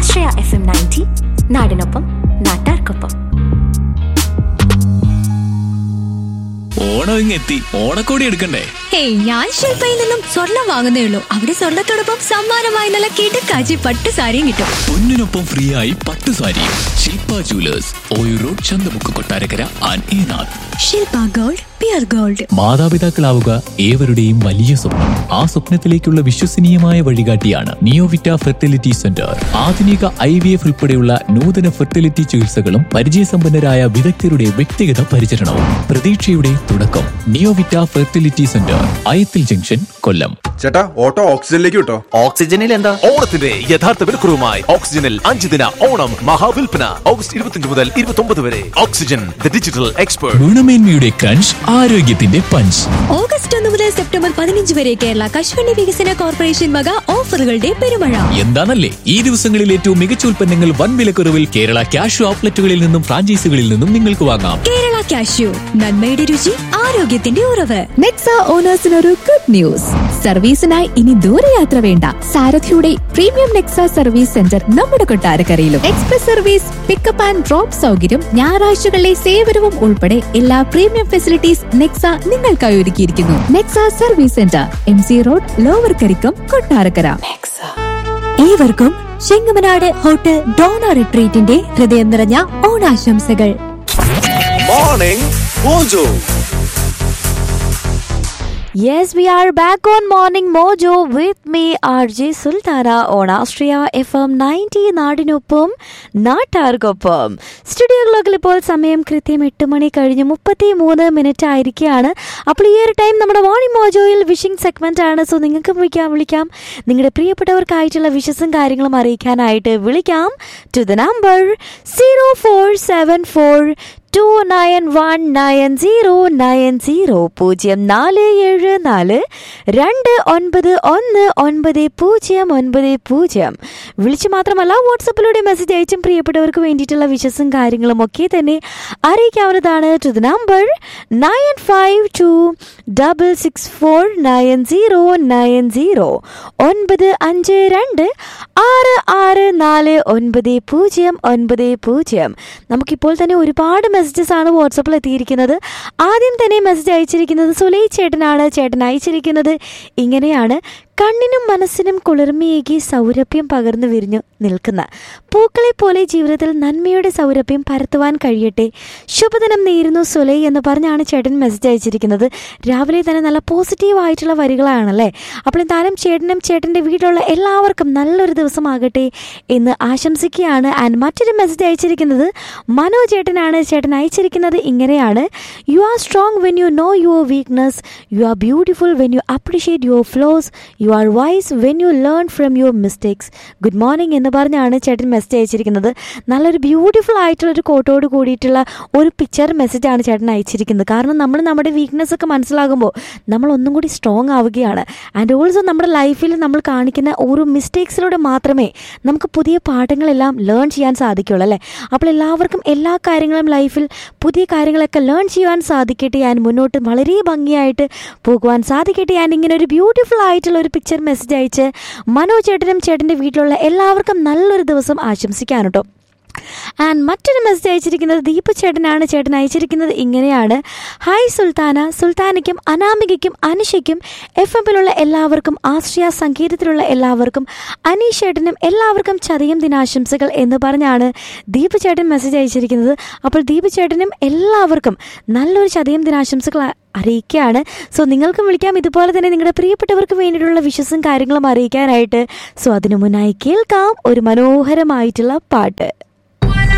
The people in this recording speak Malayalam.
ആശ്രയ എഫ് എം നയൻറ്റി നാടിനൊപ്പം നാട്ടാർക്കൊപ്പം ഓണം ഇങ്ങെത്തി ഓണക്കോടി എടുക്കണ്ടേ ഹേയ് ഞാൻ ശില്പയിൽ നിന്നും സ്വർണം വാങ്ങുന്നേ ഉള്ളൂ അവിടെ സ്വർണത്തോടൊപ്പം സമ്മാനമായി നല്ല കിടക്കാച്ചി പട്ട് സാരിയും കിട്ടും പൊന്നിനൊപ്പം ഫ്രീ ആയി പട്ടു സാരി ശില്പ ജുവലേഴ്സ് ഓയു road Chanthamukku Kottarakkara and Enath Shilpa gold pure gold മാതാപിതാക്കളാവുക ഏവരുടെയും വലിയ സ്വപ്നം ആ സ്വപ്നത്തിലേക്കുള്ള വിശ്വസനീയമായ വഴികാട്ടിയാണ് നിയോവിറ്റ ഫെർട്ടിലിറ്റി സെന്റർ ആധുനിക ഐ വി എഫ് ഉൾപ്പെടെയുള്ള നൂതന ഫെർട്ടിലിറ്റി ചികിത്സകളും പരിചയസമ്പന്നരായ വിദഗ്ധരുടെ വ്യക്തിഗത പരിചരണവും പ്രതീക്ഷയുടെ തുടക്കം Neovita fertility centre Ayathil junction Kollam ചേട്ടാ ഓട്ടോ ഓക്സിജനിലേക്ക് വിട്ടോ ഓക്സിജനിൽ എന്താ ഓണത്തിന്റെ യഥാർത്ഥ വിലക്കുറവുമായി ഓക്സിജനിൽ അഞ്ച് ദിന ഓണം മഹാവിൽപ്പന ഓഗസ്റ്റ് ഇരുപത്തിയഞ്ച് മുതൽ ഇരുപത്തി വരെ ഓക്സിജൻ ദ ഡിജിറ്റൽ എക്സ്പേർട്ട് ഗുണമേന്മയുടെ ക്രഞ്ച് ആരോഗ്യത്തിന്റെ പഞ്ച് ഓഗസ്റ്റ് ഒന്ന് മുതൽ സെപ്റ്റംബർ പതിനഞ്ച് വരെ കേരള കശുവണ്ടി വികസന കോർപ്പറേഷൻ വക ഓഫറുകളുടെ പെരുമഴ എന്താണല്ലേ ഈ ദിവസങ്ങളിൽ ഏറ്റവും മികച്ച ഉൽപ്പന്നങ്ങൾ വൻ വിലക്കുറവിൽ കേരള ക്യാഷ് ഔട്ട്ലെറ്റുകളിൽ നിന്നും ഫ്രാഞ്ചൈസികളിൽ നിന്നും നിങ്ങൾക്ക് വാങ്ങാം കേരള കാഷ്യൂ നന്മയുടെ രുചി ആരോഗ്യത്തിന്റെ ഉറവ് നെക്സ ഓണേഴ്സിനൊരു ഗുഡ് ന്യൂസ് സർവീസിനായി ഇനി ദൂരയാത്ര വേണ്ട സാരഥിയുടെ പ്രീമിയം നെക്സ സർവീസ് സെന്റർ നമ്മുടെ കൊട്ടാരക്കരയിലും express service pickup and drop സൗകര്യം ഞായറാഴ്ചകളിലെ സേവനവും ഉൾപ്പെടെ എല്ലാ പ്രീമിയം ഫെസിലിറ്റീസ് നെക്സ നിങ്ങൾക്കായി ഒരുക്കിയിരിക്കുന്നു Nexa service centre M C road lower Karikkam Kottarakkara ഏവർക്കും ചെങ്ങമനാട് ഹോട്ടൽ ഡോണ റിട്രീറ്റിന്റെ ഹൃദയം നിറഞ്ഞ ഓണാശംസകൾ morning Mojo Yes, we are back on Morning Mojo with me, RJ Sultana on Austria FM 90 നാടിനൊപ്പം നാട്ടാർക്കൊപ്പം സ്റ്റുഡിയോ ക്ലോക്കിൽ ഇപ്പോൾ സമയം കൃത്യം എട്ട് മണി കഴിഞ്ഞ് മുപ്പത്തി മൂന്ന് മിനിറ്റ് ആയിരിക്കുകയാണ് അപ്പോൾ ഈ ഒരു ടൈം നമ്മുടെ മോർണിംഗ് മോജോയിൽ വിഷിംഗ് സെഗ്മെന്റ് ആണ് സോ നിങ്ങൾക്ക് വിളിക്കാം വിളിക്കാം നിങ്ങളുടെ പ്രിയപ്പെട്ടവർക്കായിട്ടുള്ള വിഷസും കാര്യങ്ങളും അറിയിക്കാനായിട്ട് വിളിക്കാം to the number zero four seven four two nine one nine zero nine zero പൂജ്യം നാല് ഏഴ് നാല് രണ്ട് ഒൻപത് ഒന്ന് ഒൻപത് പൂജ്യം ഒൻപത് പൂജ്യം വിളിച്ചു മാത്രമല്ല വാട്സപ്പിലൂടെ മെസ്സേജ് അയച്ചും പ്രിയപ്പെട്ടവർക്ക് വേണ്ടിയിട്ടുള്ള വിശസും കാര്യങ്ങളും ഒക്കെ തന്നെ അറിയിക്കാവുന്നതാണ് to the number nine five two double six four nine zero nine zero ഒൻപത് അഞ്ച് രണ്ട് ആറ് ആറ് നാല് ഒൻപത് പൂജ്യം ഒൻപത് പൂജ്യം നമുക്കിപ്പോൾ തന്നെ ഒരുപാട് മെസ്സേജസ് ആണ് വാട്സപ്പിൽ എത്തിയിരിക്കുന്നത് ആദ്യം തന്നെ മെസ്സേജ് അയച്ചിരിക്കുന്നത് സുലൈ ചേട്ടനാണ് ചേട്ടൻ അയച്ചിരിക്കുന്നത് ഇങ്ങനെയാണ് കണ്ണിനും മനസ്സിനും കുളിർമയേകി സൗരഭ്യം പകർന്നു വിരിഞ്ഞു നിൽക്കുന്ന പൂക്കളെ പോലെ ജീവിതത്തിൽ നന്മയുടെ സൗരഭ്യം പരത്തുവാൻ കഴിയട്ടെ ശുഭദിനം നേരുന്നു സുലൈ എന്ന് പറഞ്ഞാണ് ചേട്ടൻ മെസ്സേജ് അയച്ചിരിക്കുന്നത് രാവിലെ തന്നെ നല്ല പോസിറ്റീവ് ആയിട്ടുള്ള വരികളാണല്ലേ അപ്പോൾ എന്തായാലും ചേട്ടനും ചേട്ടൻ്റെ വീട്ടിലുള്ള എല്ലാവർക്കും നല്ലൊരു ദിവസമാകട്ടെ എന്ന് ആശംസിക്കുകയാണ് ആൻഡ് മറ്റൊരു മെസ്സേജ് അയച്ചിരിക്കുന്നത് മനോ ചേട്ടനാണ് ചേട്ടൻ അയച്ചിരിക്കുന്നത് ഇങ്ങനെയാണ് you are strong when you know your weakness you are beautiful when you appreciate your flaws you are wise when you learn from your mistakes good morning എന്ന് പറഞ്ഞാണ് ചേട്ടൻ മെസ്സേജ് അയച്ചിരിക്കുന്നത് നല്ലൊരു ബ്യൂട്ടിഫുൾ ആയിട്ടുള്ള ഒരു കോട്ടോട് കൂടിയിട്ടുള്ള ഒരു പിക്ചർ മെസ്സേജാണ് ചേട്ടൻ അയച്ചിരിക്കുന്നത് കാരണം നമ്മൾ നമ്മുടെ വീക്ക്നെസ് ഒക്കെ മനസ്സിലാകുമ്പോൾ നമ്മൾ ഒന്നും കൂടി സ്ട്രോങ് ആവുകയാണ് ആൻഡ് ഓൾസോ നമ്മുടെ ലൈഫിൽ നമ്മൾ കാണിക്കുന്ന ഓരോ മിസ്റ്റേക്സിലൂടെ മാത്രമേ നമുക്ക് പുതിയ പാഠങ്ങളെല്ലാം ലേൺ ചെയ്യാൻ സാധിക്കുള്ളൂ അല്ലേ അപ്പോൾ എല്ലാവർക്കും എല്ലാ കാര്യങ്ങളും ലൈഫിൽ പുതിയ കാര്യങ്ങളൊക്കെ ലേൺ ചെയ്യാൻ സാധിക്കട്ടെ ഞാൻ മുന്നോട്ട് വളരെ ഭംഗിയായിട്ട് പോകുവാൻ സാധിക്കട്ടെ ഞാൻ ഇങ്ങനെ ഒരു ബ്യൂട്ടിഫുൾ ആയിട്ടുള്ള ഒരു പിക്ചർ മെസ്സേജ് അയച്ച് മനോ ചേട്ടനും ചേട്ടൻ്റെ വീട്ടിലുള്ള എല്ലാവർക്കും നല്ലൊരു ദിവസം ആശംസിക്കാൻ കേട്ടോ ആൻഡ് മറ്റൊരു മെസ്സേജ് അയച്ചിരിക്കുന്നത് ദീപ ചേട്ടനാണ് ചേട്ടൻ അയച്ചിരിക്കുന്നത് ഇങ്ങനെയാണ് ഹായ് സുൽത്താന സുൽത്താനയ്ക്കും അനാമികയ്ക്കും അനിഷയ്ക്കും എഫ് എമ്മിലുള്ള എല്ലാവർക്കും ആശ്രയ സംഗീതത്തിലുള്ള എല്ലാവർക്കും അനീഷ് ചേട്ടനും എല്ലാവർക്കും ചതയം ദിനാശംസകൾ എന്ന് പറഞ്ഞാണ് ദീപ ചേട്ടൻ മെസ്സേജ് അയച്ചിരിക്കുന്നത് അപ്പോൾ ദീപ ചേട്ടനും എല്ലാവർക്കും നല്ലൊരു ചതയം ദിനാശംസകൾ അറിയിക്കുകയാണ് സോ നിങ്ങൾക്കും വിളിക്കാം ഇതുപോലെ തന്നെ നിങ്ങളുടെ പ്രിയപ്പെട്ടവർക്ക് വേണ്ടിയിട്ടുള്ള വിശ്വസും കാര്യങ്ങളും അറിയിക്കാനായിട്ട് സോ അതിനു മുന്നായി കേൾക്കാം ഒരു മനോഹരമായിട്ടുള്ള പാട്ട്